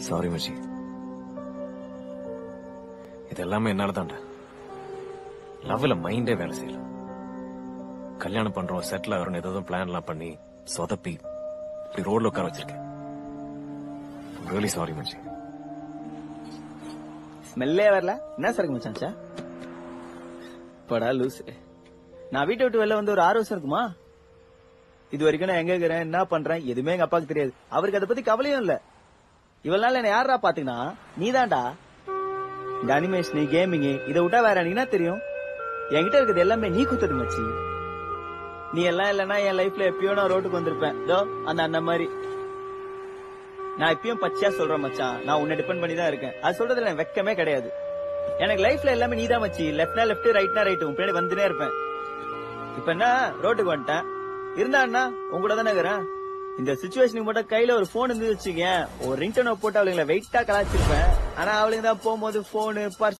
Sorry மச்சி இது எல்லாமே என்னால தான்டா லவ்ல மைண்டே வேலை செய்யல கல்யாணம் பண்றோம் செட்டில் ஆகிறோம் ஏதோ பிளான் எல்லாம் பண்ணி சொதப்பி இப்படி ரோட்ல உட்கார வச்சிருக்கேன் ரியலி சாரி மச்சி ஸ்மெல்லே வரல என்ன சரக்கு மச்சான் ச்சே? படா லூஸ் நான் வீட்டை விட்டு வெளில வந்து ஒரு ஆறு வருஷம் இருக்குமா இது வரைக்கும் நான் எங்க இருக்கிறேன் என்ன பண்றேன் எதுவுமே எங்க அப்பாவுக்கு தெரியாது அவருக்கு அதை பத்தி கவலையும் இல்ல இவ்வளவு நாள் என்ன யாரா பாத்தீங்கன்னா நீதான்டா இந்த அனிமேஷன் கேமிங் இதை விட்டா வேற எனக்கு என்ன தெரியும் என்கிட்ட இருக்கிறது எல்லாமே நீ குத்துது மச்சி நீ எல்லாம் இல்லைன்னா என் லைஃப்ல எப்பயோ நான் ரோட்டுக்கு வந்திருப்பேன் இதோ அந்த அண்ணன் மாதிரி நான் இப்பயும் பச்சையா சொல்றேன் மச்சான் நான் உன்னை டிபெண்ட் பண்ணி தான் இருக்கேன் அது சொல்றதுல எனக்கு வெக்கமே கிடையாது எனக்கு லைஃப்ல எல்லாமே நீ தான் மச்சி லெஃப்ட்னா லெஃப்ட் ரைட்னா ரைட் உன் பின்னாடி வந்துனே இருப்பேன் இப்ப என்ன ரோட்டுக்கு வந்துட்டேன் இருந்தா அண்ணா உன் கூட தானே இருக்கிறேன் இந்த சுச்சுவேஷனுக்கு மட்டும் கையில ஒரு போன் இருந்து வச்சுக்கேன் ஒரு ரிங்டோனை போட்டு அவளுங்களை வெயிட்டா கலாச்சிருப்பேன் ஆனா அவளுங்க தான் போகும்போது போனு பர்ஸ்